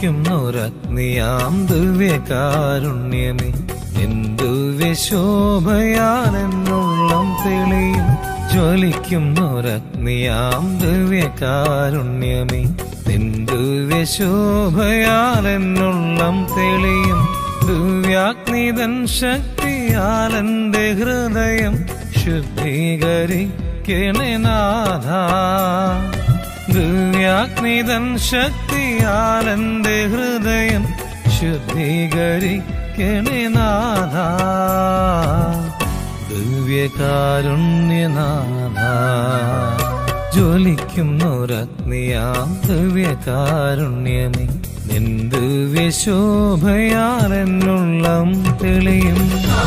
ജ്വലിക്കുന്നൊരഗ്നിയാം ദിവ്യകാരുണ്യമേ എന്തു വിശോഭയാലെന്നുള്ളം തെളിയും ജ്വലിക്കുന്നൊരഗ്നിയാം ദിവ്യകാരുണ്യമേ എന്തു വിശോഭയാലെന്നുള്ളം തെളിയും ദിവ്യാഗ്നിതൻ ശക്തിയാലെന്റെ ഹൃദയം ശുദ്ധീകരിക്കണേ നാഥ ദിവ്യാഗ്നിതൻ ശക്തിയാലെന്റെ ഹൃദയം ശുദ്ധീകരിക്കണേ നാഥ ദിവ്യകാരുണ്യനാഥ ജ്വലിക്കുന്നൊരഗ്നിയാം ദിവ്യകാരുണ്യമേ നിന്ത് വ്യശോഭയാലെന്നുള്ളം തെളിയും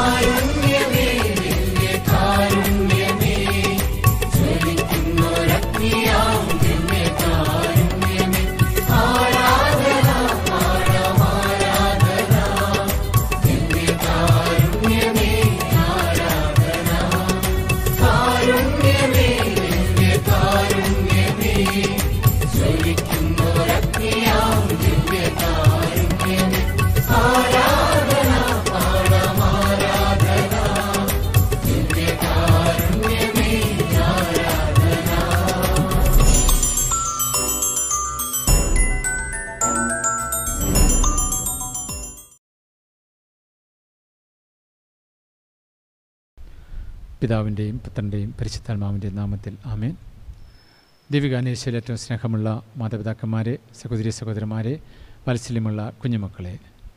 പിതാവിൻ്റെയും പുത്രൻ്റെയും പരിശുദ്ധാത്മാവിൻ്റെയും നാമത്തിൽ ആമേൻ ദീപികാനേശ്വരിൽ ഏറ്റവും സ്നേഹമുള്ള മാതാപിതാക്കന്മാരെ സഹോദരി സഹോദരന്മാരെ വാത്സല്യമുള്ള കുഞ്ഞുമക്കളെ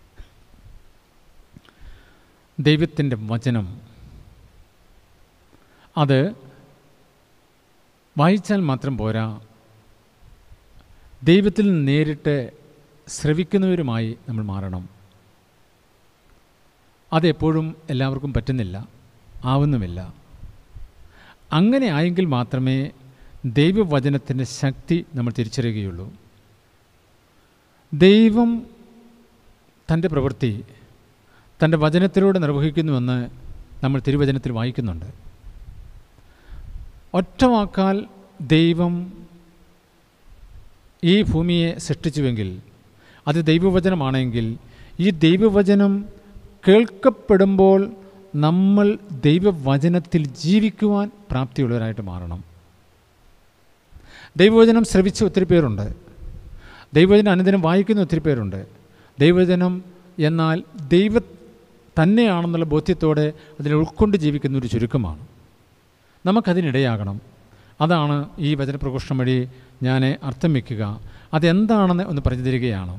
ദൈവത്തിൻ്റെ വചനം അത് വായിച്ചാൽ മാത്രം പോരാ ദൈവത്തിൽ നിന്ന് നേരിട്ട് ശ്രവിക്കുന്നവരുമായി നമ്മൾ മാറണം അതെപ്പോഴും എല്ലാവർക്കും പറ്റുന്നില്ല ആവുന്നുമില്ല അങ്ങനെ ആയെങ്കിൽ മാത്രമേ ദൈവവചനത്തിൻ്റെ ശക്തി നമ്മൾ തിരിച്ചറിയുകയുള്ളൂ ദൈവം തൻ്റെ പ്രവൃത്തി തൻ്റെ വചനത്തിലൂടെ നിർവഹിക്കുന്നുവെന്ന് നമ്മൾ തിരുവചനത്തിൽ വായിക്കുന്നുണ്ട് ഒറ്റ വാക്കാൽ ദൈവം ഈ ഭൂമിയെ സൃഷ്ടിച്ചുവെങ്കിൽ അത് ദൈവവചനമാണെങ്കിൽ ഈ ദൈവവചനം കേൾക്കപ്പെടുമ്പോൾ നമ്മൾ ദൈവവചനത്തിൽ ജീവിക്കുവാൻ പ്രാപ്തിയുള്ളവരായിട്ട് മാറണം ദൈവവചനം ശ്രവിച്ച ഒത്തിരി പേരുണ്ട് ദൈവവചനം അനുദിനം വായിക്കുന്ന ഒത്തിരി പേരുണ്ട് ദൈവവചനം എന്നാൽ ദൈവ തന്നെയാണെന്നുള്ള ബോധ്യത്തോടെ അതിനെ ഉൾക്കൊണ്ട് ജീവിക്കുന്ന ഒരു ചുരുക്കമാണ് നമുക്കതിനിടയാകണം അതാണ് ഈ വചനപ്രഘോഷണം വഴി ഞാൻ അർത്ഥം വയ്ക്കുക അതെന്താണെന്ന് ഒന്ന് പറഞ്ഞു തരികയാണ്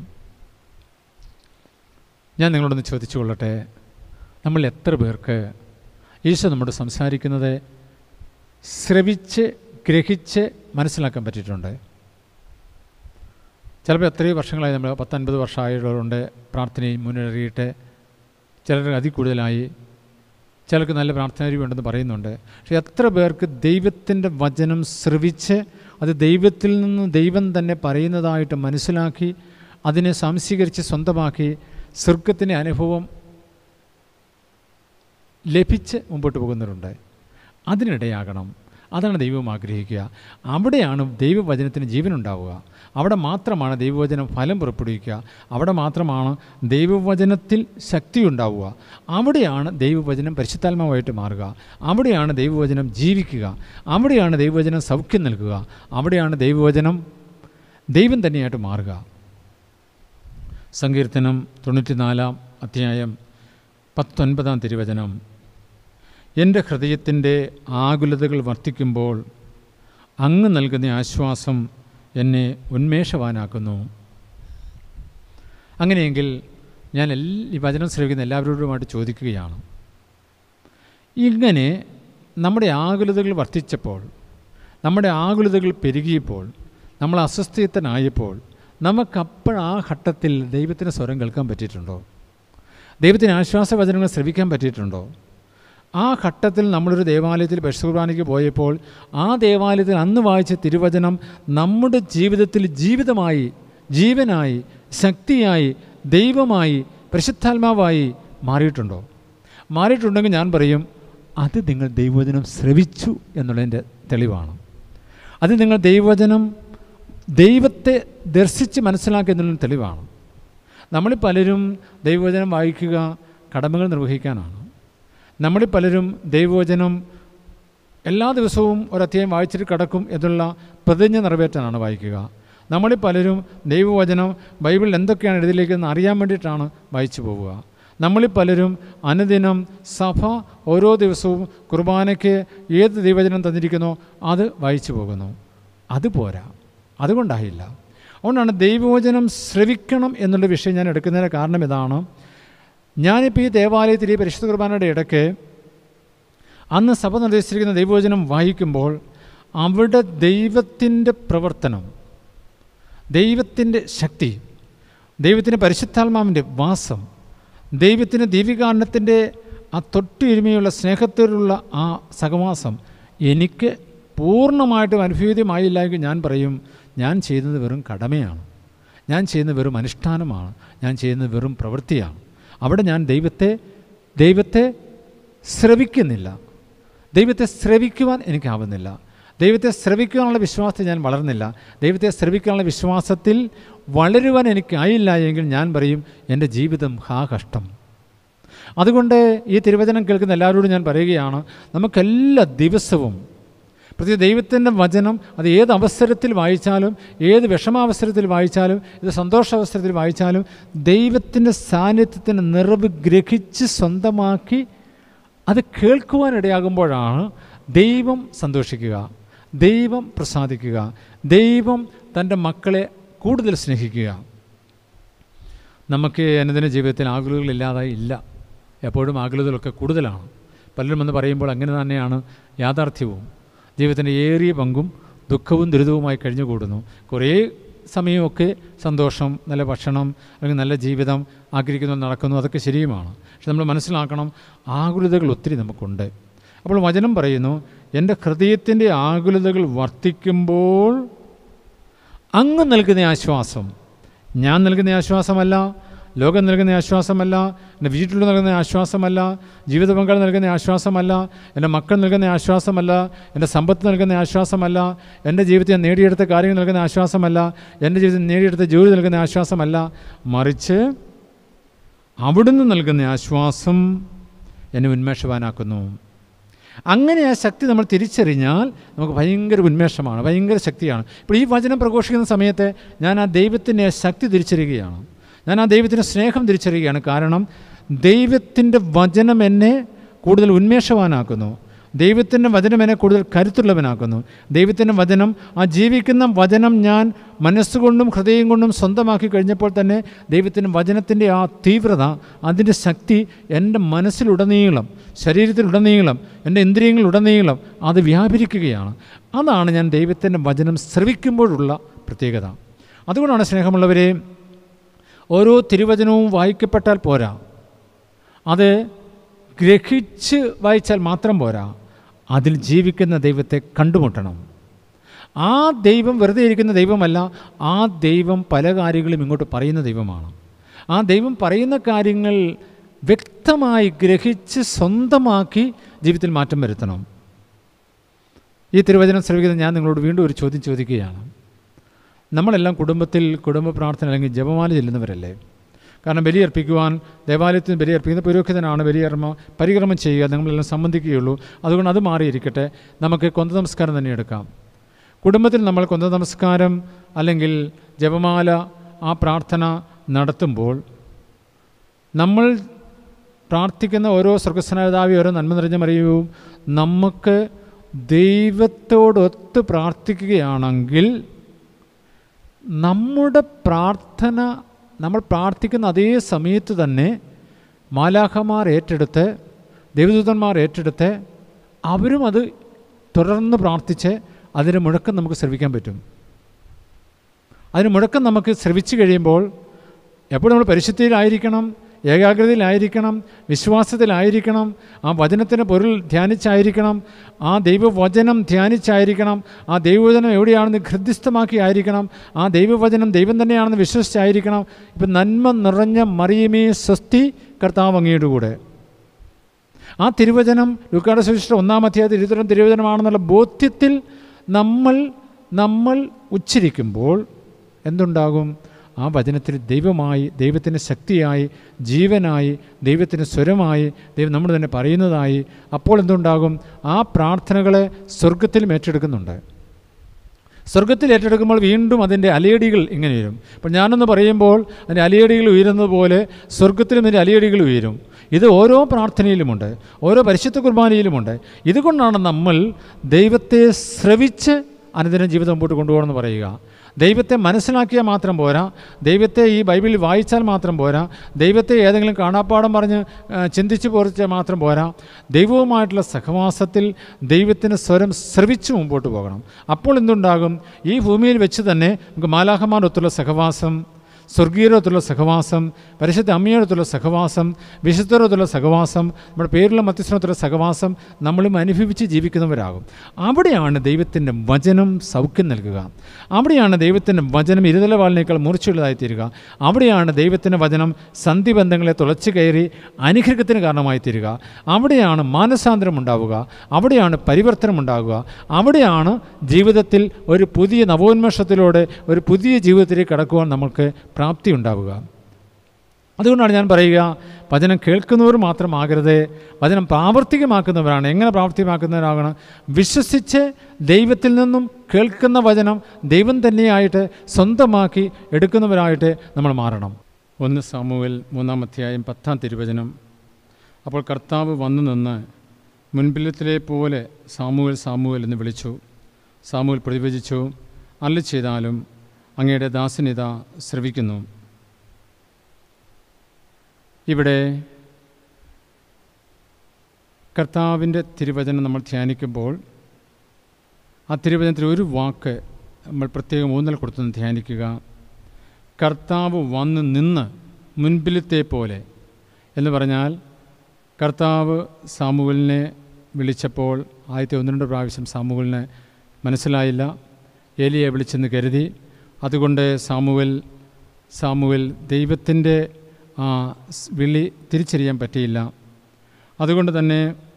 ഞാൻ നിങ്ങളോടൊന്ന് ചോദിച്ചു കൊള്ളട്ടെ നമ്മൾ എത്ര പേർക്ക് ഈശോ നമ്മോട് സംസാരിക്കുന്നത് ശ്രവിച്ച് ഗ്രഹിച്ച് മനസ്സിലാക്കാൻ പറ്റിയിട്ടുണ്ട് ചിലപ്പോൾ എത്രയോ വർഷങ്ങളായി നമ്മൾ പത്തൊൻപത് വർഷമായുള്ളവരുണ്ട് പ്രാർത്ഥനയും മുന്നേറിയിട്ട് ചിലർ അതിൽ കൂടുതലായി ചിലർക്ക് നല്ല പ്രാർത്ഥനാരീവുണ്ടെന്ന് പറയുന്നുണ്ട് പക്ഷെ എത്ര പേർക്ക് ദൈവത്തിൻ്റെ വചനം ശ്രവിച്ച് അത് ദൈവത്തിൽ നിന്ന് ദൈവം തന്നെ പറയുന്നതായിട്ട് മനസ്സിലാക്കി അതിനെ സംശീകരിച്ച് സ്വന്തമാക്കി സ്വർഗത്തിൻ്റെ അനുഭവം ലഭിച്ച് മുമ്പോട്ട് പോകുന്നവരുണ്ട് അതിനിടയാകണം അതാണ് ദൈവം ആഗ്രഹിക്കുക അവിടെയാണ് ദൈവവചനത്തിന് ജീവനുണ്ടാവുക അവിടെ മാത്രമാണ് ദൈവവചനം ഫലം പുറപ്പെടുവിക്കുക അവിടെ മാത്രമാണ് ദൈവവചനത്തിൽ ശക്തി ഉണ്ടാവുക അവിടെയാണ് ദൈവവചനം പരിശുദ്ധാത്മാവായിട്ട് മാറുക അവിടെയാണ് ദൈവവചനം ജീവിക്കുക അവിടെയാണ് ദൈവവചനം സൗഖ്യം നൽകുക അവിടെയാണ് ദൈവവചനം ദൈവം തന്നെയായിട്ട് മാറുക സങ്കീർത്തനം തൊണ്ണൂറ്റിനാലാം അധ്യായം പത്തൊൻപതാം തിരുവചനം എൻ്റെ ഹൃദയത്തിൻ്റെ ആകുലതകൾ വർദ്ധിക്കുമ്പോൾ അങ്ങ് നൽകുന്ന ആശ്വാസം എന്നെ ഉന്മേഷവാനാക്കുന്നു അങ്ങനെയെങ്കിൽ ഞാൻ എല്ലാ ഈ വചനം ശ്രമിക്കുന്ന എല്ലാവരോടുമായിട്ട് ചോദിക്കുകയാണ് ഇങ്ങനെ നമ്മുടെ ആകുലതകൾ വർദ്ധിച്ചപ്പോൾ നമ്മുടെ ആകുലതകൾ പെരുകിയപ്പോൾ നമ്മൾ അസ്വസ്ഥതനായപ്പോൾ നമുക്കപ്പോൾ ആ ഘട്ടത്തിൽ ദൈവത്തിൻ്റെ സ്വരം കേൾക്കാൻ പറ്റിയിട്ടുണ്ടോ ദൈവത്തിന് ആശ്വാസവചനങ്ങൾ ശ്രവിക്കാൻ പറ്റിയിട്ടുണ്ടോ ആ ഘട്ടത്തിൽ നമ്മളൊരു ദേവാലയത്തിൽ പരിശുദ്ധാനിക്ക് പോയപ്പോൾ ആ ദേവാലയത്തിൽ അന്ന് വായിച്ച തിരുവചനം നമ്മുടെ ജീവിതത്തിൽ ജീവിതമായി ജീവനായി ശക്തിയായി ദൈവമായി പരിശുദ്ധാത്മാവായി മാറിയിട്ടുണ്ടോ മാറിയിട്ടുണ്ടെങ്കിൽ ഞാൻ പറയും അത് നിങ്ങൾ ദൈവവചനം ശ്രവിച്ചു എന്നുള്ളതിൻ്റെ തെളിവാണ് അത് നിങ്ങൾ ദൈവവചനം ദൈവത്തെ ദർശിച്ച് മനസ്സിലാക്കി എന്നുള്ളതിന് തെളിവാണ് നമ്മളിൽ പലരും ദൈവവചനം വായിക്കുക കടമകൾ നിർവഹിക്കാനാണ് നമ്മളിൽ പലരും ദൈവവചനം എല്ലാ ദിവസവും ഒരധ്യായം വായിച്ചിട്ട് കിടക്കും എന്നുള്ള പ്രതിജ്ഞ നിറവേറ്റാനാണ് വായിക്കുക നമ്മളിൽ പലരും ദൈവവചനം ബൈബിളിൽ എന്തൊക്കെയാണ് എഴുതിയിരിക്കുന്നത് അറിയാൻ വേണ്ടിയിട്ടാണ് വായിച്ചു പോവുക നമ്മളിൽ പലരും അനുദിനം സഭ ഓരോ ദിവസവും കുർബാനയ്ക്ക് ഏത് ദൈവവചനം തന്നിരിക്കുന്നോ അത് വായിച്ചു പോകുന്നു അതുപോരാ അതുകൊണ്ടായില്ല അതുകൊണ്ടാണ് ദൈവവചനം ശ്രവിക്കണം എന്നുള്ള വിഷയം ഞാൻ എടുക്കുന്നതിന് കാരണം ഇതാണ് ഞാനിപ്പോൾ ഈ ദേവാലയത്തിൽ ഈ പരിശുദ്ധ കുർബാനയുടെ ഇടയ്ക്ക് അന്ന് സഭ നിർദ്ദേശിച്ചിരിക്കുന്ന ദൈവവചനം വായിക്കുമ്പോൾ അവിടെ ദൈവത്തിൻ്റെ പ്രവർത്തനം ദൈവത്തിൻ്റെ ശക്തി ദൈവത്തിൻ്റെ പരിശുദ്ധാത്മാവിൻ്റെ വാസം ദൈവത്തിൻ്റെ ദീപികാരണത്തിൻ്റെ ആ തൊട്ടിരുമയുള്ള സ്നേഹത്തോടുള്ള ആ സഹവാസം എനിക്ക് പൂർണ്ണമായിട്ടും അനുഭൂതിയമായില്ലെങ്കിൽ ഞാൻ പറയും ഞാൻ ചെയ്യുന്നത് വെറും കടമയാണ് ഞാൻ ചെയ്യുന്നത് വെറും അനുഷ്ഠാനമാണ് ഞാൻ ചെയ്യുന്നത് വെറും പ്രവൃത്തിയാണ് അവിടെ ഞാൻ ദൈവത്തെ ദൈവത്തെ ശ്രവിക്കുന്നില്ല ദൈവത്തെ ശ്രവിക്കുവാൻ എനിക്കാവുന്നില്ല ദൈവത്തെ ശ്രവിക്കാനുള്ള വിശ്വാസത്തിൽ ഞാൻ വളർന്നില്ല ദൈവത്തെ ശ്രവിക്കാനുള്ള വിശ്വാസത്തിൽ വളരുവാൻ എനിക്കായില്ല എങ്കിൽ ഞാൻ പറയും എൻ്റെ ജീവിതം ഹാ കഷ്ടം അതുകൊണ്ട് ഈ തിരുവചനം കേൾക്കുന്ന എല്ലാവരോടും ഞാൻ പറയുകയാണ് നമുക്കെല്ലാ ദിവസവും പ്രത്യേക ദൈവത്തിൻ്റെ വചനം അത് ഏത് അവസരത്തിൽ വായിച്ചാലും ഏത് വിഷമാവസരത്തിൽ വായിച്ചാലും ഇത് സന്തോഷാവസരത്തിൽ വായിച്ചാലും ദൈവത്തിൻ്റെ സാന്നിധ്യത്തിൻ്റെ നിറവ് ഗ്രഹിച്ച് സ്വന്തമാക്കി അത് കേൾക്കുവാനിടയാകുമ്പോഴാണ് ദൈവം സന്തോഷിക്കുക ദൈവം പ്രസാദിക്കുക ദൈവം തൻ്റെ മക്കളെ കൂടുതൽ സ്നേഹിക്കുക നമുക്ക് അനുദിന ജീവിതത്തിൽ ആകുലതകളില്ലാതായി ഇല്ല എപ്പോഴും ആകുലതകളൊക്കെ കൂടുതലാണ് പലരും എന്ന് പറയുമ്പോൾ അങ്ങനെ തന്നെയാണ് യാഥാർത്ഥ്യവും ജീവിതത്തിൻ്റെ ഏറിയ പങ്കും ദുഃഖവും ദുരിതവുമായി കഴിഞ്ഞുകൂടുന്നു കുറേ സമയമൊക്കെ സന്തോഷം നല്ല ഭക്ഷണം അല്ലെങ്കിൽ നല്ല ജീവിതം ആഗ്രഹിക്കുന്നു നടക്കുന്നു അതൊക്കെ ശരിയുമാണ് പക്ഷെ നമ്മൾ മനസ്സിലാക്കണം ആകുലതകൾ ഒത്തിരി നമുക്കുണ്ട് അപ്പോൾ വചനം പറയുന്നു എൻ്റെ ഹൃദയത്തിൻ്റെ ആകുലതകൾ വർദ്ധിക്കുമ്പോൾ അങ്ങ് നൽകുന്ന ആശ്വാസം ഞാൻ നൽകുന്ന ആശ്വാസമല്ല ലോകം നൽകുന്ന ആശ്വാസമല്ല എൻ്റെ വീട്ടിൽ നൽകുന്ന ആശ്വാസമല്ല ജീവിത പങ്കാളി നൽകുന്ന ആശ്വാസമല്ല എൻ്റെ മക്കൾ നൽകുന്ന ആശ്വാസമല്ല എൻ്റെ സമ്പത്ത് നൽകുന്ന ആശ്വാസമല്ല എൻ്റെ ജീവിതത്തിൽ ഞാൻ നേടിയെടുത്ത കാര്യങ്ങൾ നൽകുന്ന ആശ്വാസമല്ല എൻ്റെ ജീവിതത്തിൽ നേടിയെടുത്ത ജോലി നൽകുന്ന ആശ്വാസമല്ല മറിച്ച് അവിടുന്ന് നൽകുന്ന ആശ്വാസം എന്നെ ഉന്മേഷവാനാക്കുന്നു അങ്ങനെ ആ ശക്തി നമ്മൾ തിരിച്ചറിഞ്ഞാൽ നമുക്ക് ഭയങ്കര ഉന്മേഷമാണ് ഭയങ്കര ശക്തിയാണ് ഇപ്പോൾ ഈ വചനം പ്രഘോഷിക്കുന്ന സമയത്ത് ഞാൻ ആ ദൈവത്തിൻ്റെ ശക്തി തിരിച്ചറിയുകയാണ് ഞാൻ ആ ദൈവത്തിൻ്റെ സ്നേഹം തിരിച്ചറിയുകയാണ് കാരണം ദൈവത്തിൻ്റെ വചനം എന്നെ കൂടുതൽ ഉന്മേഷവാനാക്കുന്നു ദൈവത്തിൻ്റെ വചനം എന്നെ കൂടുതൽ കരുത്തുള്ളവനാക്കുന്നു ദൈവത്തിൻ്റെ വചനം ആ ജീവിക്കുന്ന വചനം ഞാൻ മനസ്സുകൊണ്ടും ഹൃദയം കൊണ്ടും സ്വന്തമാക്കി കഴിഞ്ഞപ്പോൾ തന്നെ ദൈവത്തിൻ്റെ വചനത്തിൻ്റെ ആ തീവ്രത അതിൻ്റെ ശക്തി എൻ്റെ മനസ്സിലുടനീളം ശരീരത്തിലുടനീളം എൻ്റെ ഇന്ദ്രിയങ്ങളിലുടനീളം അത് വ്യാപരിക്കുകയാണ് അതാണ് ഞാൻ ദൈവത്തിൻ്റെ വചനം ശ്രവിക്കുമ്പോഴുള്ള പ്രത്യേകത അതുകൊണ്ടാണ് സ്നേഹമുള്ളവരെ ഓരോ തിരുവചനവും വായിക്കപ്പെട്ടാൽ പോരാ അത് ഗ്രഹിച്ച് വായിച്ചാൽ മാത്രം പോരാ അതിൽ ജീവിക്കുന്ന ദൈവത്തെ കണ്ടുമുട്ടണം ആ ദൈവം വെറുതെ ഇരിക്കുന്ന ദൈവമല്ല ആ ദൈവം പല കാര്യങ്ങളും ഇങ്ങോട്ട് പറയുന്ന ദൈവമാണ് ആ ദൈവം പറയുന്ന കാര്യങ്ങൾ വ്യക്തമായി ഗ്രഹിച്ച് സ്വന്തമാക്കി ജീവിതത്തിൽ മാറ്റം വരുത്തണം ഈ തിരുവചനം ശ്രമിക്കുന്നത് ഞാൻ നിങ്ങളോട് വീണ്ടും ഒരു ചോദ്യം ചോദിക്കുകയാണ് നമ്മളെല്ലാം കുടുംബത്തിൽ കുടുംബ പ്രാർത്ഥന അല്ലെങ്കിൽ ജപമാല ചെല്ലുന്നവരല്ലേ കാരണം ബലിയർപ്പിക്കുവാൻ ദേവാലയത്തിന് ബലിയർപ്പിക്കുന്ന പുരോഹിതനാണ് ബലിയർമ്മ പരിക്രമം ചെയ്യുക നമ്മളെല്ലാം സംബന്ധിക്കുകയുള്ളൂ അതുകൊണ്ട് അത് മാറിയിരിക്കട്ടെ നമുക്ക് കൊന്ത നമസ്കാരം തന്നെ എടുക്കാം കുടുംബത്തിൽ നമ്മൾ കൊന്ത നമസ്കാരം അല്ലെങ്കിൽ ജപമാല ആ പ്രാർത്ഥന നടത്തുമ്പോൾ നമ്മൾ പ്രാർത്ഥിക്കുന്ന ഓരോ സ്വർഗസ്നാതാവി ഓരോ നന്മ നിറഞ്ഞ മറിയവും നമുക്ക് ദൈവത്തോടൊത്ത് പ്രാർത്ഥിക്കുകയാണെങ്കിൽ നമ്മുടെ പ്രാർത്ഥന നമ്മൾ പ്രാർത്ഥിക്കുന്ന അതേ സമയത്ത് തന്നെ മാലാഖമാർ ഏറ്റെടുത്ത് ദേവദൂതന്മാർ ഏറ്റെടുത്ത് അവരും അത് തുടർന്ന് പ്രാർത്ഥിച്ച് അതിന് മുഴക്കം നമുക്ക് ശ്രവിക്കാൻ പറ്റും അതിന് മുഴക്കം നമുക്ക് ശ്രവിച്ചു കഴിയുമ്പോൾ എപ്പോഴും നമ്മൾ പരിശുദ്ധിയിലായിരിക്കണം ഏകാഗ്രതയിലായിരിക്കണം വിശ്വാസത്തിലായിരിക്കണം ആ വചനത്തിൻ്റെ പൊരുൾ ധ്യാനിച്ചായിരിക്കണം ആ ദൈവവചനം ധ്യാനിച്ചായിരിക്കണം ആ ദൈവവചനം എവിടെയാണെന്ന് ഹൃദ്യസ്ഥമാക്കി ആയിരിക്കണം ആ ദൈവവചനം ദൈവം തന്നെയാണെന്ന് വിശ്വസിച്ചായിരിക്കണം ഇപ്പം നന്മ നിറഞ്ഞ മറിയമേ സ്വസ്തി കർത്താവ് അങ്ങയുടെ കൂടെ ആ തിരുവചനം ലുക്കാട് സുവിശേഷം ഒന്നാം അധ്യായത്തിൽ ഇരുതരം തിരുവചനമാണെന്നുള്ള ബോധ്യത്തിൽ നമ്മൾ നമ്മൾ ഉച്ചരിക്കുമ്പോൾ എന്തുണ്ടാകും ആ വചനത്തിൽ ദൈവമായി ദൈവത്തിൻ്റെ ശക്തിയായി ജീവനായി ദൈവത്തിൻ്റെ സ്വരമായി ദൈവം നമ്മൾ തന്നെ പറയുന്നതായി അപ്പോൾ എന്തുണ്ടാകും ആ പ്രാർത്ഥനകളെ സ്വർഗത്തിലും ഏറ്റെടുക്കുന്നുണ്ട് സ്വർഗത്തിൽ ഏറ്റെടുക്കുമ്പോൾ വീണ്ടും അതിൻ്റെ അലയടികൾ ഇങ്ങനെ വരും അപ്പം ഞാനൊന്ന് പറയുമ്പോൾ അതിൻ്റെ അലയടികൾ ഉയരുന്നത് പോലെ സ്വർഗത്തിലും അതിൻ്റെ അലയടികൾ ഉയരും ഇത് ഓരോ പ്രാർത്ഥനയിലുമുണ്ട് ഓരോ പരിശുദ്ധ കുർബാനയിലുമുണ്ട് ഇതുകൊണ്ടാണ് നമ്മൾ ദൈവത്തെ ശ്രവിച്ച് അനുദിനം ജീവിതം മുമ്പോട്ട് കൊണ്ടുപോകണമെന്ന് പറയുക ദൈവത്തെ മനസ്സിലാക്കിയാൽ മാത്രം പോരാ ദൈവത്തെ ഈ ബൈബിളിൽ വായിച്ചാൽ മാത്രം പോരാ ദൈവത്തെ ഏതെങ്കിലും കാണാപ്പാടം പറഞ്ഞ് ആ, ചിന്തിച്ച് പോറിച്ചാൽ മാത്രം പോരാ ദൈവവുമായിട്ടുള്ള സഹവാസത്തിൽ ദൈവത്തിന് സ്വരം ശ്രവിച്ച് മുമ്പോട്ട് പോകണം അപ്പോൾ എന്തുണ്ടാകും ഈ ഭൂമിയിൽ വെച്ച് തന്നെ നമുക്ക് മാലാഹമാരൊത്തുള്ള സഹവാസം സ്വർഗീയരോത്തുള്ള സഹവാസം പരിശുദ്ധ അമ്മയോടത്തുള്ള സഹവാസം വിശുദ്ധരോത്തുള്ള സഹവാസം നമ്മുടെ പേരുള്ള മധ്യസ്ഥനത്തുള്ള സഹവാസം നമ്മളും അനുഭവിച്ച് ജീവിക്കുന്നവരാകും അവിടെയാണ് ദൈവത്തിൻ്റെ വചനം സൗഖ്യം നൽകുക അവിടെയാണ് ദൈവത്തിൻ്റെ വചനം ഇരുതലവാളിനേക്കാൾ മൂർച്ചയുള്ളതായി തീരുക അവിടെയാണ് ദൈവത്തിൻ്റെ വചനം സന്ധിബന്ധങ്ങളെ തുളച്ചു കയറി അനുഗ്രഹത്തിന് കാരണമായി തീരുക അവിടെയാണ് മാനസാന്തരം ഉണ്ടാവുക അവിടെയാണ് പരിവർത്തനം ഉണ്ടാകുക അവിടെയാണ് ജീവിതത്തിൽ ഒരു പുതിയ നവോന്മേഷത്തിലൂടെ ഒരു പുതിയ ജീവിതത്തിലേക്ക് കടക്കുവാൻ നമ്മൾക്ക് പ്രാപ്തി ഉണ്ടാവുക അതുകൊണ്ടാണ് ഞാൻ പറയുക വചനം കേൾക്കുന്നവർ മാത്രമാകരുത് വചനം പ്രാവർത്തികമാക്കുന്നവരാണ് എങ്ങനെ പ്രാവർത്തികമാക്കുന്നവരാകണം വിശ്വസിച്ച് ദൈവത്തിൽ നിന്നും കേൾക്കുന്ന വചനം ദൈവം തന്നെയായിട്ട് സ്വന്തമാക്കി എടുക്കുന്നവരായിട്ട് നമ്മൾ മാറണം ഒന്ന് സാമുവൽ മൂന്നാം അധ്യായം പത്താം തിരുവചനം അപ്പോൾ കർത്താവ് വന്നു നിന്ന് മുൻപിലത്തിലെ പോലെ സാമുവൽ സാമുവൽ എന്ന് വിളിച്ചു സാമുവൽ പ്രതിവചിച്ചു അല്ല ചെയ്താലും അങ്ങയുടെ ദാസനിത ശ്രവിക്കുന്നു ഇവിടെ കർത്താവിൻ്റെ തിരുവചനം നമ്മൾ ധ്യാനിക്കുമ്പോൾ ആ തിരുവചനത്തിൽ ഒരു വാക്ക് നമ്മൾ പ്രത്യേകം ഊന്നൽ കൊടുത്തൊന്ന് ധ്യാനിക്കുക കർത്താവ് വന്ന് നിന്ന് മുൻപിലത്തെ പോലെ എന്ന് പറഞ്ഞാൽ കർത്താവ് സാമുവലിനെ വിളിച്ചപ്പോൾ ആദ്യത്തെ ഒന്ന് രണ്ട് പ്രാവശ്യം സാമുവലിനെ മനസ്സിലായില്ല ഏലിയെ വിളിച്ചെന്ന് കരുതി അതുകൊണ്ട് സാമുവൽ സാമുവൽ ദൈവത്തിൻ്റെ ആ സ് വിളി തിരിച്ചറിയാൻ പറ്റിയില്ല അതുകൊണ്ട് തന്നെ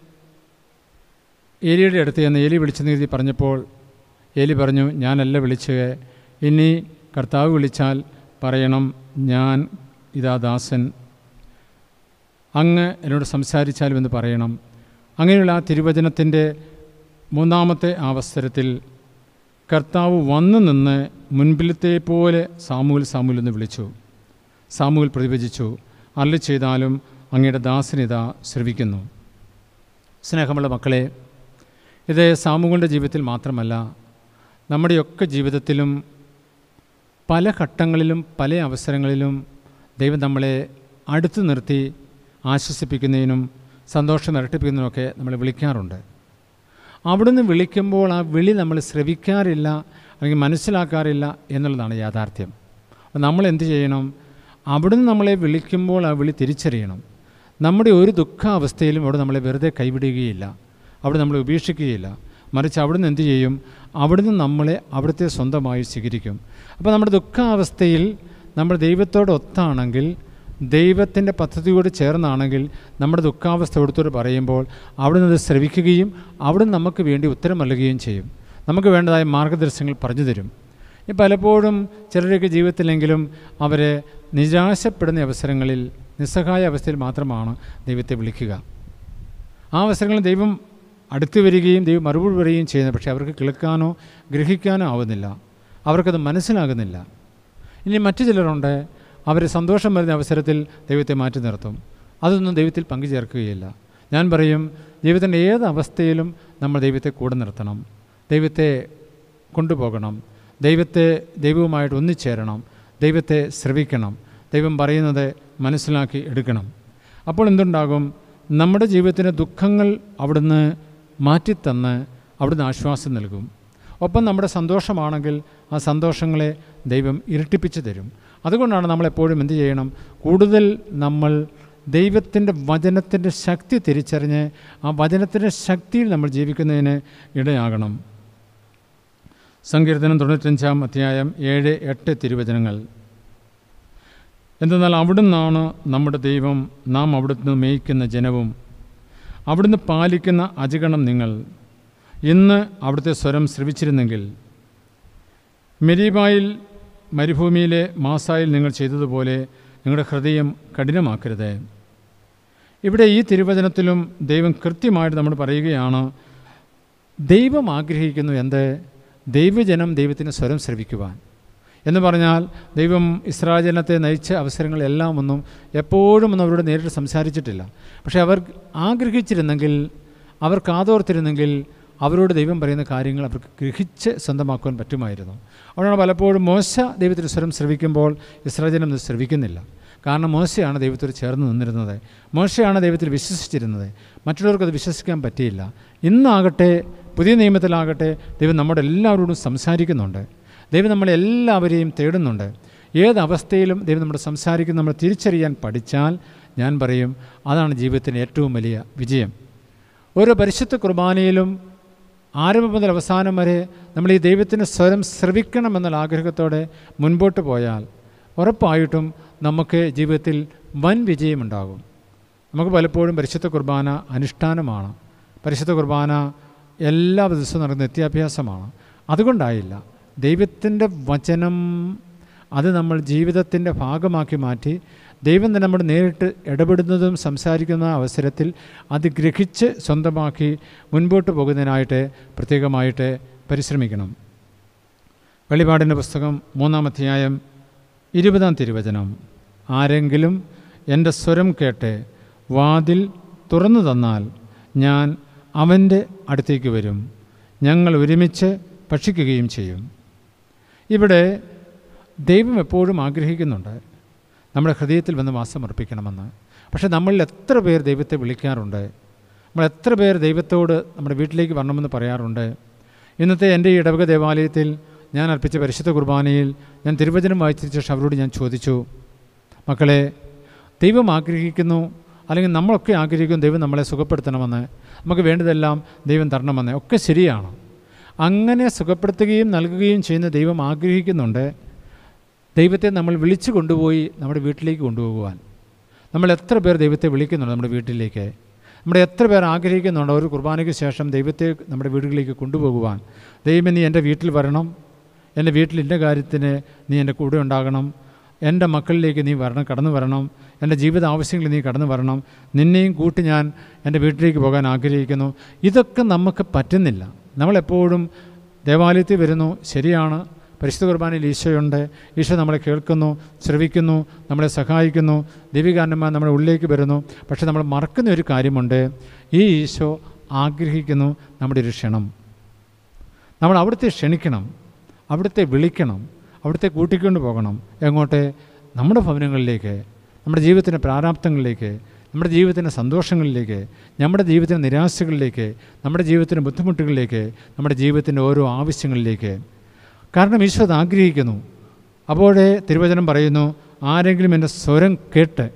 ഏലിയുടെ അടുത്ത് ചെന്ന് ഏലി വിളിച്ചെന്ന് കരുതി പറഞ്ഞപ്പോൾ ഏലി പറഞ്ഞു ഞാനല്ല വിളിച്ചത് ഇനി കർത്താവ് വിളിച്ചാൽ പറയണം ഞാൻ ഇതാ ദാസൻ അങ്ങ് എന്നോട് സംസാരിച്ചാലും എന്ന് പറയണം അങ്ങനെയുള്ള ആ തിരുവചനത്തിൻ്റെ മൂന്നാമത്തെ അവസരത്തിൽ കർത്താവ് വന്നു നിന്ന് മുൻപിലത്തെ പോലെ സാമൂൽ സാമൂൽ എന്ന് വിളിച്ചു സാമൂൽ പ്രതിഭജിച്ചു അല്ല ചെയ്താലും അങ്ങയുടെ ദാസനിത ശ്രവിക്കുന്നു സ്നേഹമുള്ള മക്കളെ ഇത് സാമൂഹങ്ങളുടെ ജീവിതത്തിൽ മാത്രമല്ല നമ്മുടെയൊക്കെ ജീവിതത്തിലും പല ഘട്ടങ്ങളിലും പല അവസരങ്ങളിലും ദൈവം നമ്മളെ അടുത്ത് നിർത്തി ആശ്വസിപ്പിക്കുന്നതിനും സന്തോഷം ഇരട്ടിപ്പിക്കുന്നതിനൊക്കെ നമ്മളെ വിളിക്കാറുണ്ട് അവിടുന്ന് വിളിക്കുമ്പോൾ ആ വിളി നമ്മൾ ശ്രവിക്കാറില്ല അല്ലെങ്കിൽ മനസ്സിലാക്കാറില്ല എന്നുള്ളതാണ് യാഥാർത്ഥ്യം അപ്പോൾ നമ്മൾ എന്ത് ചെയ്യണം അവിടുന്ന് നമ്മളെ വിളിക്കുമ്പോൾ ആ വിളി തിരിച്ചറിയണം നമ്മുടെ ഒരു ദുഃഖാവസ്ഥയിലും അവിടെ നമ്മളെ വെറുതെ കൈവിടുകയില്ല അവിടെ നമ്മളെ ഉപേക്ഷിക്കുകയില്ല മറിച്ച് അവിടുന്ന് എന്ത് ചെയ്യും അവിടുന്ന് നമ്മളെ അവിടുത്തെ സ്വന്തമായി സ്വീകരിക്കും അപ്പോൾ നമ്മുടെ ദുഃഖാവസ്ഥയിൽ നമ്മൾ ദൈവത്തോടൊത്താണെങ്കിൽ ദൈവത്തിൻ്റെ പദ്ധതിയോട് ചേർന്നാണെങ്കിൽ നമ്മുടെ ദുഃഖാവസ്ഥ അവിടുത്തോട് പറയുമ്പോൾ അവിടുന്ന് അത് ശ്രവിക്കുകയും അവിടുന്ന് നമുക്ക് വേണ്ടി ഉത്തരം നൽകുകയും ചെയ്യും നമുക്ക് വേണ്ടതായ മാർഗദർശനങ്ങൾ പറഞ്ഞു തരും ഈ പലപ്പോഴും ചിലരൊക്കെ ജീവിതത്തിലെങ്കിലും അവരെ നിരാശപ്പെടുന്ന അവസരങ്ങളിൽ നിസ്സഹായ അവസ്ഥയിൽ മാത്രമാണ് ദൈവത്തെ വിളിക്കുക ആ അവസരങ്ങളിൽ ദൈവം അടുത്ത് വരികയും ദൈവം മറുപടി വരികയും ചെയ്യുന്നത് പക്ഷേ അവർക്ക് കേൾക്കാനോ ഗ്രഹിക്കാനോ ആവുന്നില്ല അവർക്കത് മനസ്സിലാകുന്നില്ല ഇനി മറ്റു ചിലരുണ്ട് അവർ സന്തോഷം വരുന്ന അവസരത്തിൽ ദൈവത്തെ മാറ്റി നിർത്തും അതൊന്നും ദൈവത്തിൽ പങ്കുചേർക്കുകയില്ല ഞാൻ പറയും ജീവിതത്തിൻ്റെ ഏത് അവസ്ഥയിലും നമ്മൾ ദൈവത്തെ കൂടെ നിർത്തണം ദൈവത്തെ കൊണ്ടുപോകണം ദൈവത്തെ ദൈവവുമായിട്ട് ഒന്നിച്ചേരണം ദൈവത്തെ ശ്രവിക്കണം ദൈവം പറയുന്നത് മനസ്സിലാക്കി എടുക്കണം അപ്പോൾ എന്തുണ്ടാകും നമ്മുടെ ജീവിതത്തിൻ്റെ ദുഃഖങ്ങൾ അവിടുന്ന് മാറ്റിത്തന്ന് അവിടുന്ന് ആശ്വാസം നൽകും ഒപ്പം നമ്മുടെ സന്തോഷമാണെങ്കിൽ ആ സന്തോഷങ്ങളെ ദൈവം ഇരട്ടിപ്പിച്ച് തരും അതുകൊണ്ടാണ് നമ്മളെപ്പോഴും എന്ത് ചെയ്യണം കൂടുതൽ നമ്മൾ ദൈവത്തിൻ്റെ വചനത്തിൻ്റെ ശക്തി തിരിച്ചറിഞ്ഞ് ആ വചനത്തിൻ്റെ ശക്തിയിൽ നമ്മൾ ജീവിക്കുന്നതിന് ഇടയാകണം സങ്കീർത്തനം തൊണ്ണൂറ്റഞ്ചാം അധ്യായം ഏഴ് എട്ട് തിരുവചനങ്ങൾ എന്തെന്നാൽ അവിടുന്നാണ് നമ്മുടെ ദൈവം നാം അവിടുന്ന് മേയ്ക്കുന്ന ജനവും അവിടുന്ന് പാലിക്കുന്ന അജഗണം നിങ്ങൾ ഇന്ന് അവിടുത്തെ സ്വരം ശ്രവിച്ചിരുന്നെങ്കിൽ മെരീബായിൽ മരുഭൂമിയിലെ മാസായിൽ നിങ്ങൾ ചെയ്തതുപോലെ നിങ്ങളുടെ ഹൃദയം കഠിനമാക്കരുത് ഇവിടെ ഈ തിരുവചനത്തിലും ദൈവം കൃത്യമായിട്ട് നമ്മൾ പറയുകയാണ് ദൈവം ആഗ്രഹിക്കുന്നു എന്ത് ദൈവജനം ദൈവത്തിന് സ്വരം ശ്രവിക്കുവാൻ എന്ന് പറഞ്ഞാൽ ദൈവം ഇസ്രായേൽ ജനത്തെ നയിച്ച അവസരങ്ങളെല്ലാം ഒന്നും എപ്പോഴും ഒന്നും അവരോട് നേരിട്ട് സംസാരിച്ചിട്ടില്ല പക്ഷേ അവർ ആഗ്രഹിച്ചിരുന്നെങ്കിൽ അവർ കാതോർത്തിരുന്നെങ്കിൽ അവരോട് ദൈവം പറയുന്ന കാര്യങ്ങൾ അവർക്ക് ഗ്രഹിച്ച് സ്വന്തമാക്കുവാൻ പറ്റുമായിരുന്നു അതുകൊണ്ടാണ് പലപ്പോഴും മോശ ദൈവത്തിന് സ്വരം ശ്രവിക്കുമ്പോൾ ഇസ്രായേൽ ജനം ഇത് ശ്രവിക്കുന്നില്ല കാരണം മോശയാണ് ദൈവത്തോട് ചേർന്ന് നിന്നിരുന്നത് മോശയാണ് ദൈവത്തിൽ വിശ്വസിച്ചിരുന്നത് മറ്റുള്ളവർക്ക് അത് വിശ്വസിക്കാൻ പറ്റിയില്ല ഇന്നാകട്ടെ പുതിയ നിയമത്തിലാകട്ടെ ദൈവം നമ്മുടെ എല്ലാവരോടും സംസാരിക്കുന്നുണ്ട് ദൈവം നമ്മളെല്ലാവരെയും തേടുന്നുണ്ട് ഏത് അവസ്ഥയിലും ദൈവം നമ്മുടെ സംസാരിക്കുന്ന നമ്മൾ തിരിച്ചറിയാൻ പഠിച്ചാൽ ഞാൻ പറയും അതാണ് ജീവിതത്തിൻ്റെ ഏറ്റവും വലിയ വിജയം ഓരോ പരിശുദ്ധ കുർബാനയിലും ആരംഭം മുതൽ അവസാനം വരെ നമ്മൾ ഈ ദൈവത്തിൻ്റെ സ്വരം ശ്രവിക്കണമെന്നുള്ള ആഗ്രഹത്തോടെ മുൻപോട്ട് പോയാൽ ഉറപ്പായിട്ടും നമുക്ക് ജീവിതത്തിൽ വൻ വിജയമുണ്ടാകും നമുക്ക് പലപ്പോഴും പരിശുദ്ധ കുർബാന അനുഷ്ഠാനമാണ് പരിശുദ്ധ കുർബാന എല്ലാ ദിവസവും നടക്കുന്ന നിത്യാഭ്യാസമാണ് അതുകൊണ്ടായില്ല ദൈവത്തിൻ്റെ വചനം അത് നമ്മൾ ജീവിതത്തിൻ്റെ ഭാഗമാക്കി മാറ്റി ദൈവം തന്നെ നമ്മൾ നേരിട്ട് ഇടപെടുന്നതും സംസാരിക്കുന്ന അവസരത്തിൽ അത് ഗ്രഹിച്ച് സ്വന്തമാക്കി മുൻപോട്ട് പോകുന്നതിനായിട്ട് പ്രത്യേകമായിട്ട് പരിശ്രമിക്കണം വെളിപാടിൻ്റെ പുസ്തകം മൂന്നാം അധ്യായം ഇരുപതാം തിരുവചനം ആരെങ്കിലും എൻ്റെ സ്വരം കേട്ട് വാതിൽ തുറന്നു തന്നാൽ ഞാൻ അവൻ്റെ അടുത്തേക്ക് വരും ഞങ്ങൾ ഒരുമിച്ച് ഭക്ഷിക്കുകയും ചെയ്യും ഇവിടെ ദൈവം എപ്പോഴും ആഗ്രഹിക്കുന്നുണ്ട് നമ്മുടെ ഹൃദയത്തിൽ വന്ന് വാസമർപ്പിക്കണമെന്ന് പക്ഷേ നമ്മളിൽ എത്ര പേർ ദൈവത്തെ വിളിക്കാറുണ്ട് നമ്മൾ എത്ര പേർ ദൈവത്തോട് നമ്മുടെ വീട്ടിലേക്ക് വരണമെന്ന് പറയാറുണ്ട് ഇന്നത്തെ എൻ്റെ ഈ ഇടവക ദേവാലയത്തിൽ ഞാൻ അർപ്പിച്ച പരിശുദ്ധ കുർബാനയിൽ ഞാൻ തിരുവചനം വായിച്ച ശേഷം അവരോട് ഞാൻ ചോദിച്ചു മക്കളെ ദൈവം ആഗ്രഹിക്കുന്നു അല്ലെങ്കിൽ നമ്മളൊക്കെ ആഗ്രഹിക്കുന്നു ദൈവം നമ്മളെ സുഖപ്പെടുത്തണമെന്ന് നമുക്ക് വേണ്ടതെല്ലാം ദൈവം തരണമെന്ന് ഒക്കെ ശരിയാണ് അങ്ങനെ സുഖപ്പെടുത്തുകയും നൽകുകയും ചെയ്യുന്ന ദൈവം ആഗ്രഹിക്കുന്നുണ്ട് ദൈവത്തെ നമ്മൾ വിളിച്ചു കൊണ്ടുപോയി നമ്മുടെ വീട്ടിലേക്ക് കൊണ്ടുപോകുവാൻ നമ്മൾ എത്ര പേർ ദൈവത്തെ വിളിക്കുന്നുണ്ട് നമ്മുടെ വീട്ടിലേക്ക് നമ്മുടെ എത്ര പേർ ആഗ്രഹിക്കുന്നുണ്ട് ഒരു കുർബാനയ്ക്ക് ശേഷം ദൈവത്തെ നമ്മുടെ വീടുകളിലേക്ക് കൊണ്ടുപോകുവാൻ ദൈവം നീ എൻ്റെ വീട്ടിൽ വരണം എൻ്റെ വീട്ടിൽ എൻ്റെ കാര്യത്തിന് നീ എൻ്റെ കൂടെ ഉണ്ടാകണം എൻ്റെ മക്കളിലേക്ക് നീ വരണം കടന്നു വരണം എൻ്റെ ജീവിത ആവശ്യങ്ങളിൽ നീ കടന്നു വരണം നിന്നെയും കൂട്ടി ഞാൻ എൻ്റെ വീട്ടിലേക്ക് പോകാൻ ആഗ്രഹിക്കുന്നു ഇതൊക്കെ നമുക്ക് പറ്റുന്നില്ല നമ്മളെപ്പോഴും ദേവാലയത്തിൽ വരുന്നു ശരിയാണ് പരിശുദ്ധ കുർബാനയിൽ ഈശോയുണ്ട് ഈശോ നമ്മളെ കേൾക്കുന്നു ശ്രവിക്കുന്നു നമ്മളെ സഹായിക്കുന്നു ദൈവികാരന്മാർ നമ്മുടെ ഉള്ളിലേക്ക് വരുന്നു പക്ഷേ നമ്മൾ മറക്കുന്ന ഒരു കാര്യമുണ്ട് ഈ ഈശോ ആഗ്രഹിക്കുന്നു നമ്മുടെ ഒരു ക്ഷണം നമ്മൾ അവിടുത്തെ ക്ഷണിക്കണം അവിടുത്തെ വിളിക്കണം അവിടുത്തെ കൂട്ടിക്കൊണ്ട് പോകണം എങ്ങോട്ട് നമ്മുടെ ഭവനങ്ങളിലേക്ക് നമ്മുടെ ജീവിതത്തിൻ്റെ പ്രാരാബ്ദങ്ങളിലേക്ക് നമ്മുടെ ജീവിതത്തിൻ്റെ സന്തോഷങ്ങളിലേക്ക് നമ്മുടെ ജീവിതത്തിൻ്റെ നിരാശകളിലേക്ക് നമ്മുടെ ജീവിതത്തിൻ്റെ ബുദ്ധിമുട്ടുകളിലേക്ക് നമ്മുടെ ജീവിതത്തിൻ്റെ ഓരോ ആവശ്യങ്ങളിലേക്ക് കാരണം ഈശോ അത് ആഗ്രഹിക്കുന്നു അപ്പോഴേ തിരുവചനം പറയുന്നു ആരെങ്കിലും എൻ്റെ സ്വരം കേട്ട്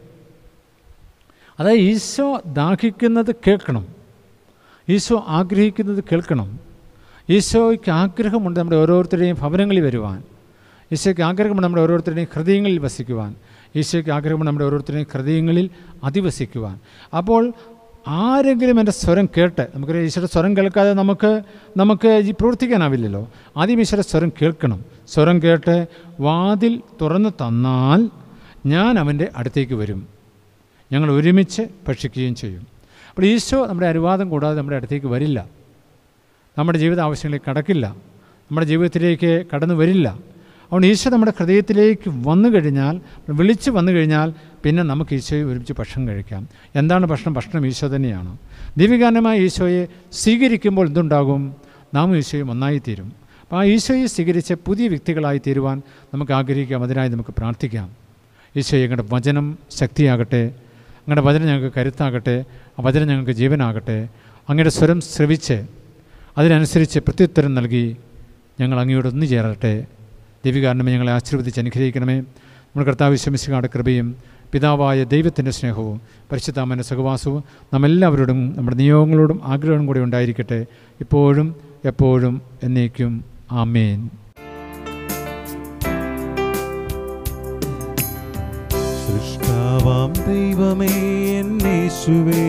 അതായത് ഈശോ ദാഹിക്കുന്നത് കേൾക്കണം ഈശോ ആഗ്രഹിക്കുന്നത് കേൾക്കണം ഈശോയ്ക്ക് ആഗ്രഹമുണ്ട് നമ്മുടെ ഓരോരുത്തരുടെയും ഭവനങ്ങളിൽ വരുവാൻ ഈശോയ്ക്ക് ആഗ്രഹമുണ്ട് നമ്മുടെ ഓരോരുത്തരുടെയും ഹൃദയങ്ങളിൽ വസിക്കുവാൻ ഈശോയ്ക്ക് ആഗ്രഹമുണ്ട് നമ്മുടെ ഓരോരുത്തരുടെയും ഹൃദയങ്ങളിൽ അധിവസിക്കുവാൻ അപ്പോൾ ആരെങ്കിലും എൻ്റെ സ്വരം കേട്ട് നമുക്കൊരു ഈശ്വര സ്വരം കേൾക്കാതെ നമുക്ക് നമുക്ക് ഈ പ്രവർത്തിക്കാനാവില്ലല്ലോ ആദ്യം ഈശ്വര സ്വരം കേൾക്കണം സ്വരം കേട്ട് വാതിൽ തുറന്നു തന്നാൽ ഞാൻ അവൻ്റെ അടുത്തേക്ക് വരും ഞങ്ങൾ ഒരുമിച്ച് ഭക്ഷിക്കുകയും ചെയ്യും അപ്പോൾ ഈശോ നമ്മുടെ അനുവാദം കൂടാതെ നമ്മുടെ അടുത്തേക്ക് വരില്ല നമ്മുടെ ജീവിത ആവശ്യങ്ങളിലേക്ക് കടക്കില്ല നമ്മുടെ ജീവിതത്തിലേക്ക് കടന്നു വരില്ല അതുകൊണ്ട് ഈശോ നമ്മുടെ ഹൃദയത്തിലേക്ക് വന്നു കഴിഞ്ഞാൽ വിളിച്ച് വന്നു കഴിഞ്ഞാൽ പിന്നെ നമുക്ക് ഈശോയെ ഒരുമിച്ച് ഭക്ഷണം കഴിക്കാം എന്താണ് ഭക്ഷണം ഭക്ഷണം ഈശോ തന്നെയാണ് ദൈവികാനമായ ഈശോയെ സ്വീകരിക്കുമ്പോൾ എന്തുണ്ടാകും നാം ഈശോയും ഒന്നായിത്തീരും അപ്പോൾ ആ ഈശോയെ സ്വീകരിച്ച് പുതിയ വ്യക്തികളായി തീരുവാൻ നമുക്ക് ആഗ്രഹിക്കാം അതിനായി നമുക്ക് പ്രാർത്ഥിക്കാം ഈശോയെ ഞങ്ങളുടെ വചനം ശക്തിയാകട്ടെ അങ്ങയുടെ വചനം ഞങ്ങൾക്ക് കരുത്താകട്ടെ ആ വചനം ഞങ്ങൾക്ക് ജീവനാകട്ടെ അങ്ങയുടെ സ്വരം ശ്രവിച്ച് അതിനനുസരിച്ച് പ്രത്യുത്തരം നൽകി ഞങ്ങൾ അങ്ങയോട് ഒന്നു ചേരട്ടെ ദൈവികാരണമേ ഞങ്ങളെ ആശീർവദിച്ച് അനുഗ്രഹിക്കണമേ നമ്മുടെ കർത്താവ് ശമിശികാട് കൃപയും പിതാവായ ദൈവത്തിൻ്റെ സ്നേഹവും പരിശുദ്ധാമൻ്റെ സഹവാസവും നമ്മെല്ലാവരോടും നമ്മുടെ നിയോഗങ്ങളോടും ആഗ്രഹവും കൂടി ഉണ്ടായിരിക്കട്ടെ ഇപ്പോഴും എപ്പോഴും എന്നേക്കും ആമേൻ സൃഷ്ടാവാം ദൈവമേ എന്നേശുവേ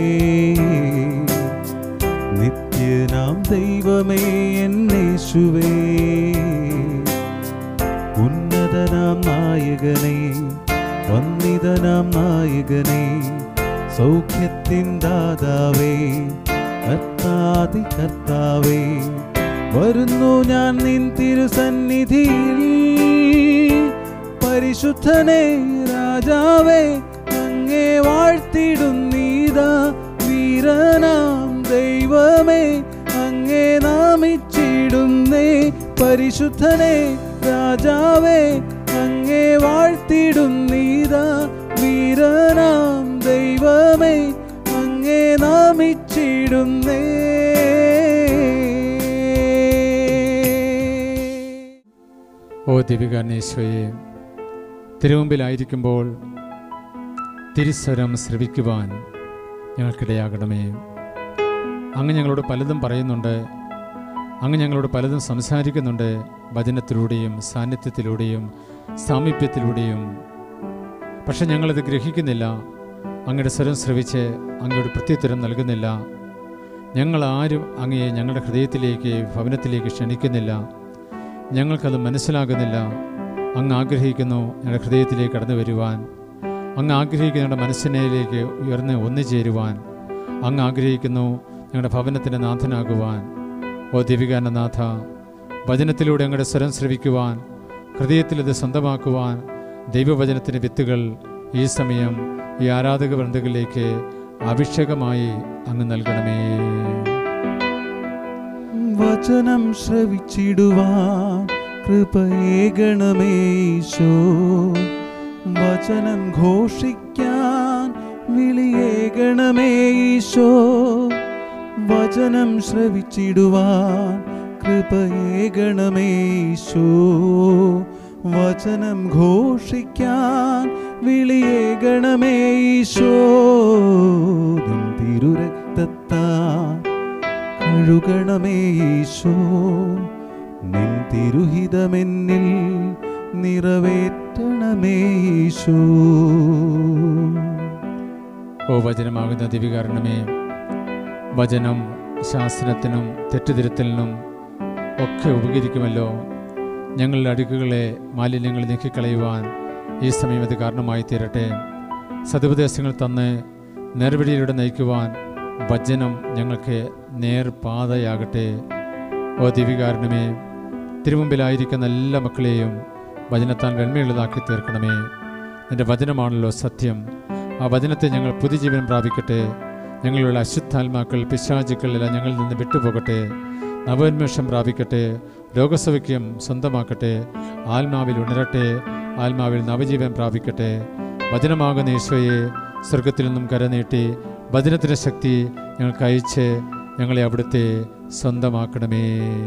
നിത്യനാം ദൈവമേ എന്നേശുവേ ഉന്നതനാ വന്നിതനാം നായകനെ വന്നിതനാം നായകനെ സൗഖ്യത്തിൻ ദാതാവേ കർത്താതി കർത്താവേ വരുന്നു ഞാൻ നിൻ തിരുസന്നിധിയിൽ പരിശുദ്ധനെ രാജാവേ അങ്ങേ വാഴ്ത്തിടുന്നീതാ വീരനാം ദൈവമേ അങ്ങേ നാമിച്ചിടുന്നേ പരിശുദ്ധനെ രാജാവേ അങ്ങേ വാഴ്ത്തിടുന്നീതാ വീരനാം ദൈവമേ അങ്ങേ നാമിച്ചിടുന്നേ ഓ ദിവികാനേശ്വയെ തിരുമുമ്പിലായിരിക്കുമ്പോൾ തിരുസ്വരം ശ്രവിക്കുവാൻ ഞങ്ങൾക്കിടയാകണമേ അങ്ങ് ഞങ്ങളോട് പലതും പറയുന്നുണ്ട് അങ്ങ് ഞങ്ങളോട് പലതും സംസാരിക്കുന്നുണ്ട് വചനത്തിലൂടെയും സാന്നിധ്യത്തിലൂടെയും സാമീപ്യത്തിലൂടെയും പക്ഷെ ഞങ്ങളത് ഗ്രഹിക്കുന്നില്ല അങ്ങയുടെ സ്വരം ശ്രവിച്ച് അങ്ങയുടെ പ്രത്യുത്തരം നൽകുന്നില്ല ഞങ്ങൾ ആരും അങ്ങയെ ഞങ്ങളുടെ ഹൃദയത്തിലേക്ക് ഭവനത്തിലേക്ക് ക്ഷണിക്കുന്നില്ല ഞങ്ങൾക്കത് മനസ്സിലാകുന്നില്ല അങ്ങ് ആഗ്രഹിക്കുന്നു ഞങ്ങളുടെ ഹൃദയത്തിലേക്ക് കടന്നു വരുവാൻ അങ്ങ് ആഗ്രഹിക്കുന്ന ഞങ്ങളുടെ മനസ്സിനയിലേക്ക് ഉയർന്ന് ഒന്നു ചേരുവാൻ അങ്ങ് ആഗ്രഹിക്കുന്നു ഞങ്ങളുടെ ഭവനത്തിൻ്റെ നാഥനാകുവാൻ ഓ ദിവികാന്റെ നാഥ വചനത്തിലൂടെ അങ്ങയുടെ സ്വരം ശ്രവിക്കുവാൻ ഹൃദയത്തിലത് സ്വന്തമാക്കുവാൻ ദൈവവചനത്തിൻ്റെ വിത്തുകൾ ഈ സമയം ഈ ആരാധക വൃന്ദകളിലേക്ക് അഭിഷേകമായി അങ്ങ് നൽകണമേ വചനം ശ്രവിച്ചിടുവാൻ കൃപയേകണമേ ഈശോ വചനം ഘോഷിക്കാൻ വിളിയേകണമേ ഈശോ വചനം ശ്രവിച്ചിടുവാൻ കൃപയേകണമേ ഈശോ വചനം ഘോഷിക്കാൻ വിളിയേകണമേ ഈശോ നിൻ തിരുരക്തത്താൽ കഴുകണമേ ഈശോ നിൻ തിരുഹിതമെന്നിൽ നിറവേറ്റണമേ ഈശോ ഓ വചനമാകുന്ന ദിവികാരണമേ വചനം ശാസ്ത്രത്തിനും തെറ്റുതിരുത്തലിനും ഒക്കെ ഉപകരിക്കുമല്ലോ ഞങ്ങളുടെ അടുക്കുകളെ മാലിന്യങ്ങൾ നീക്കിക്കളയുവാൻ ഈ സമയം അത് കാരണമായി തീരട്ടെ സതുപദേശങ്ങൾ തന്ന് നേർവഴിയിലൂടെ നയിക്കുവാൻ വചനം ഞങ്ങൾക്ക് നേർപാതയാകട്ടെ ഓ ദിവികാരണമേ തിരുമുമ്പിലായിരിക്കുന്ന എല്ലാ മക്കളെയും വചനത്താൽ വെണ്മയുള്ളതാക്കി തീർക്കണമേ നിന്റെ വചനമാണല്ലോ സത്യം ആ വചനത്തെ ഞങ്ങൾ പുതുജീവൻ പ്രാപിക്കട്ടെ ഞങ്ങളുടെ അശുദ്ധാത്മാക്കൾ പിശാചുക്കൾ എല്ലാം ഞങ്ങളിൽ നിന്ന് വിട്ടുപോകട്ടെ നവോന്മേഷം പ്രാപിക്കട്ടെ രോഗസൗഖ്യം സ്വന്തമാക്കട്ടെ ആത്മാവിൽ ഉണരട്ടെ ആത്മാവിൽ നവജീവൻ പ്രാപിക്കട്ടെ വചനമാകുന്ന ഈശോയെ സ്വർഗത്തിൽ നിന്നും കരനീട്ടി വചനത്തിൻ്റെ ശക്തി ഞങ്ങൾക്ക് അയച്ച് ഞങ്ങളെ അവിടുത്തെ സ്വന്തമാക്കണമേ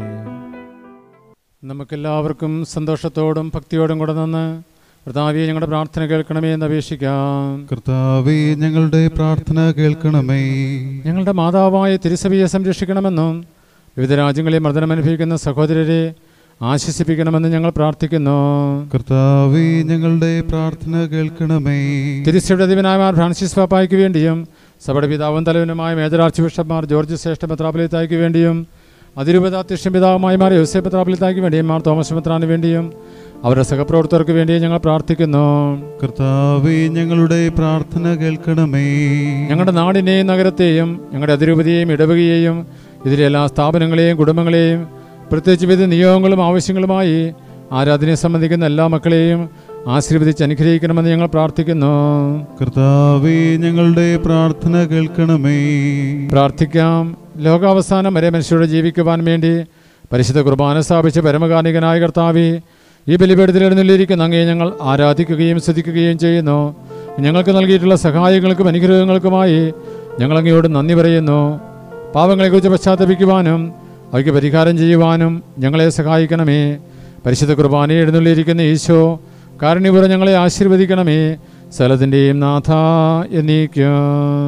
നമുക്കെല്ലാവർക്കും സന്തോഷത്തോടും ഭക്തിയോടും കൂടെ നിന്ന് കർത്താവെ ഞങ്ങളുടെ പ്രാർത്ഥന കേൾക്കണമേ എന്ന് അപേക്ഷിക്കാം കർത്താവേ ഞങ്ങളുടെ പ്രാർത്ഥന കേൾക്കണമേ ഞങ്ങളുടെ മാതാവായ തിരുസഭയെ സംരക്ഷിക്കണമെന്നും വിവിധ രാജ്യങ്ങളിൽ മർദ്ദനം അനുഭവിക്കുന്ന സഹോദരരെ ആശ്വസിപ്പിക്കണമെന്ന് ഞങ്ങൾ പ്രാർത്ഥിക്കുന്നു കർത്താവേ ഞങ്ങളുടെ പ്രാർത്ഥന കേൾക്കണമേ തിരുസഭയുടെ ദിവനായ ഫ്രാൻസിസ് പാപ്പായ്ക്ക് വേണ്ടിയും സഭയുടെ പിതാവും തലവനുമായ മേജർ ആർച്ച് ബിഷപ്പ്മാർ ജോർജ് ശ്രേഷ്ഠ മെത്രാപൊലിത്തായ്ക്ക് വേണ്ടിയും അതിരൂപതാധ്യക്ഷൻ പിതാവുമായി മാർ യോസെ മെത്രാപൊലിത്തായ്ക്ക് വേണ്ടിയും മാർ തോമസ് മെത്രാന് വേണ്ടിയും അവരുടെ സഹപ്രവർത്തകർക്ക് വേണ്ടിയും ഞങ്ങൾ പ്രാർത്ഥിക്കുന്നു കർത്താവേ ഞങ്ങളുടെ പ്രാർത്ഥന കേൾക്കണമേ ഞങ്ങളുടെ നാടിനെയും നഗരത്തെയും ഞങ്ങളുടെ അതിരൂപതയെയും ഇടവകയെയും ഇതിലെ എല്ലാ സ്ഥാപനങ്ങളെയും കുടുംബങ്ങളെയും പ്രത്യേകിച്ച് വിവിധ നിയോഗങ്ങളും ആവശ്യങ്ങളുമായി ആരാധനയെ സംബന്ധിക്കുന്ന എല്ലാ മക്കളെയും ആശീർവദിച്ച് അനുഗ്രഹിക്കണമെന്ന് ഞങ്ങൾ പ്രാർത്ഥിക്കുന്നു കർത്താവേ ഞങ്ങളുടെ പ്രാർത്ഥന കേൾക്കണമേ പ്രാർത്ഥിക്കാം ലോകാവസാനം വരെ മനുഷ്യരോട് ജീവിക്കുവാൻ വേണ്ടി പരിശുദ്ധ കുർബാന സ്ഥാപിച്ച പരമകാർണികനായ കർത്താവി ഈ ബലിപീഠത്തിൽ എഴുന്നള്ളിയിരിക്കുന്ന അങ്ങയെ ഞങ്ങൾ ആരാധിക്കുകയും സ്തുതിക്കുകയും ചെയ്യുന്നു ഞങ്ങൾക്ക് നൽകിയിട്ടുള്ള സഹായങ്ങൾക്കും അനുഗ്രഹങ്ങൾക്കുമായി ഞങ്ങൾ അങ്ങയോട് നന്ദി പറയുന്നു പാവങ്ങളെക്കുറിച്ച് പശ്ചാത്തപിക്കുവാനും അവയ്ക്ക് പരിഹാരം ചെയ്യുവാനും ഞങ്ങളെ സഹായിക്കണമേ പരിശുദ്ധ കുർബാനയെ എഴുന്നള്ളിയിരിക്കുന്ന ഈശോ കാരുണ്യപുരം ഞങ്ങളെ ആശീർവദിക്കണമേ സ്ഥലത്തിൻ്റെയും നാഥ എന്നീക്കും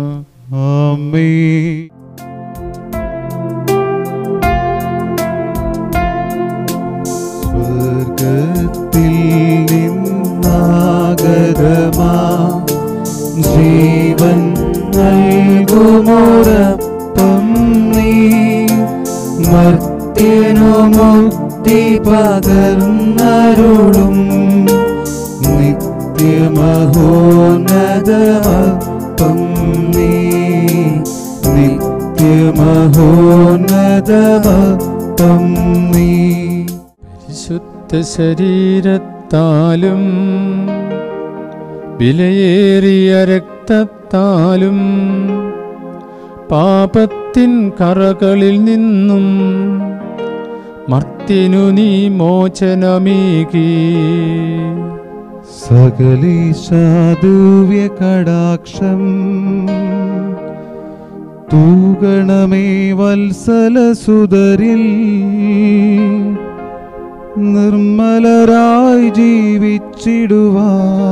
ആമേ സ്വർഗത്തിൽ നിന്നാഗതമാ ജീവൻ നൽകുമോരപ്പം നീ മർത്യനു മുക്തി പകർന്നരുളും നിത്യമഹോന്നതമപ്പം നീ നിത്യമഹോന്നതമപ്പം നീ പരിശുദ്ധ ശരീരത്താലും വിലയേറിയ രക്തത്താലും പാപത്തിൻ കറകളിൽ നിന്നും മർത്തിനു നീ മോചനമീകി സകലീശാദൂവ്യ കടാക്ഷം തൂകണമേ വത്സലസുതരിൽ നിർമ്മലരായി ജീവിച്ചിടുവാ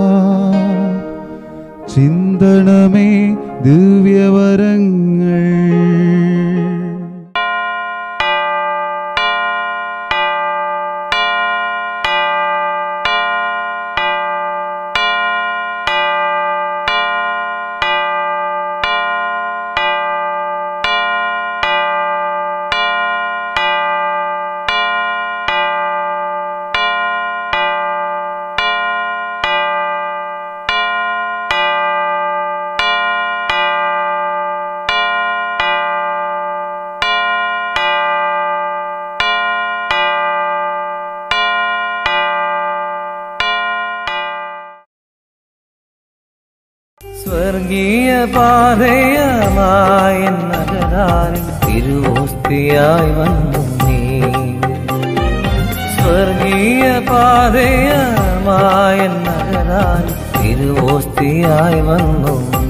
ചിന്തണമേ ദിവ്യവരങ്ങൾ സ്വർഗീയ പാതയമായ നഗരാനിൽ തിരുവോസ്തിയായി വന്നു നീ സ്വർഗീയ പാതയമായ നഗരാനിൽ തിരുവോസ്തിയായി വന്നു നീ